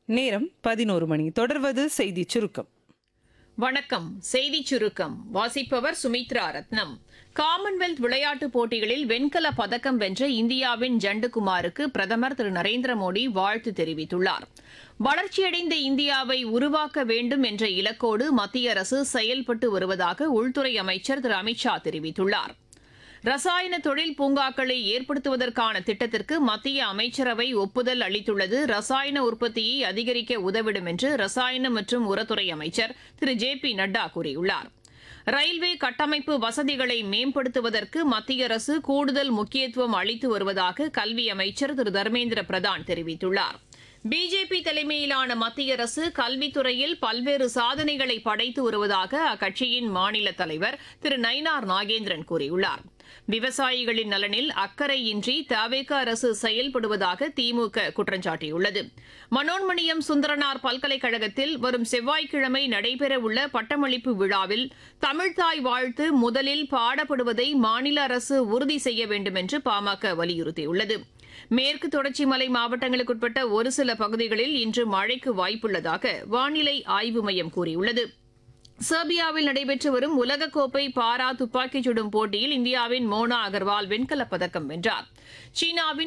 நேரம் பதினோரு மணி தொடர்வது செய்தி சுருக்கம் வணக்கம் செய்திச் சுருக்கம் வாசிப்பவர் சுமித்ரா ரத்னம் காமன்வெல்த் விளையாட்டுப் போட்டிகளில் வெண்கல பதக்கம் வென்ற இந்தியாவின் ஜண்டுகுமாருக்கு பிரதமர் திரு நரேந்திர மோடி வாழ்த்து தெரிவித்துள்ளார் வளர்ச்சியடைந்த இந்தியாவை உருவாக்க வேண்டும் என்ற இலக்கோடு மத்திய அரசு செயல்பட்டு வருவதாக உள்துறை அமைச்சர் திரு அமித்ஷா தெரிவித்துள்ளார் ரசாயன தொழில் பூங்காக்களை ஏற்படுத்துவதற்கான திட்டத்திற்கு மத்திய அமைச்சரவை ஒப்புதல் அளித்துள்ளது ரசாயன உற்பத்தியை அதிகரிக்க உதவிடும் என்று ரசாயன மற்றும் உரத்துறை அமைச்சர் திரு ஜே பி நட்டா கூறியுள்ளார் ரயில்வே கட்டமைப்பு வசதிகளை மேம்படுத்துவதற்கு மத்திய அரசு கூடுதல் முக்கியத்துவம் அளித்து வருவதாக கல்வி அமைச்சர் திரு தர்மேந்திர பிரதான் தெரிவித்துள்ளார் பிஜேபி தலைமையிலான மத்திய அரசு கல்வித்துறையில் பல்வேறு சாதனைகளை படைத்து வருவதாக அக்கட்சியின் மாநில தலைவர் திரு நயினார் நாகேந்திரன் கூறியுள்ளார் விவசாயிகளின் நலனில் அக்கறையின்றி தவேக அரசு செயல்படுவதாக திமுக குற்றம் சாட்டியுள்ளது மனோன்மணியம் சுந்தரனார் பல்கலைக்கழகத்தில் வரும் செவ்வாய்க்கிழமை நடைபெறவுள்ள பட்டமளிப்பு விழாவில் தமிழ்தாய் வாழ்த்து முதலில் பாடப்படுவதை மாநில அரசு உறுதி செய்ய வேண்டும் என்று பாமக வலியுறுத்தியுள்ளது மேற்கு தொடர்ச்சி மலை மாவட்டங்களுக்குட்பட்ட ஒரு சில பகுதிகளில் இன்று மழைக்கு வாய்ப்புள்ளதாக வானிலை ஆய்வு மையம் கூறியுள்ளது செர்பியாவில் நடைபெற்று வரும் உலகக்கோப்பை பாரா துப்பாக்கிச் சுடும் போட்டியில் இந்தியாவின் மோனா அகர்வால் வெண்கலப் பதக்கம் வென்றார் சீனாவின்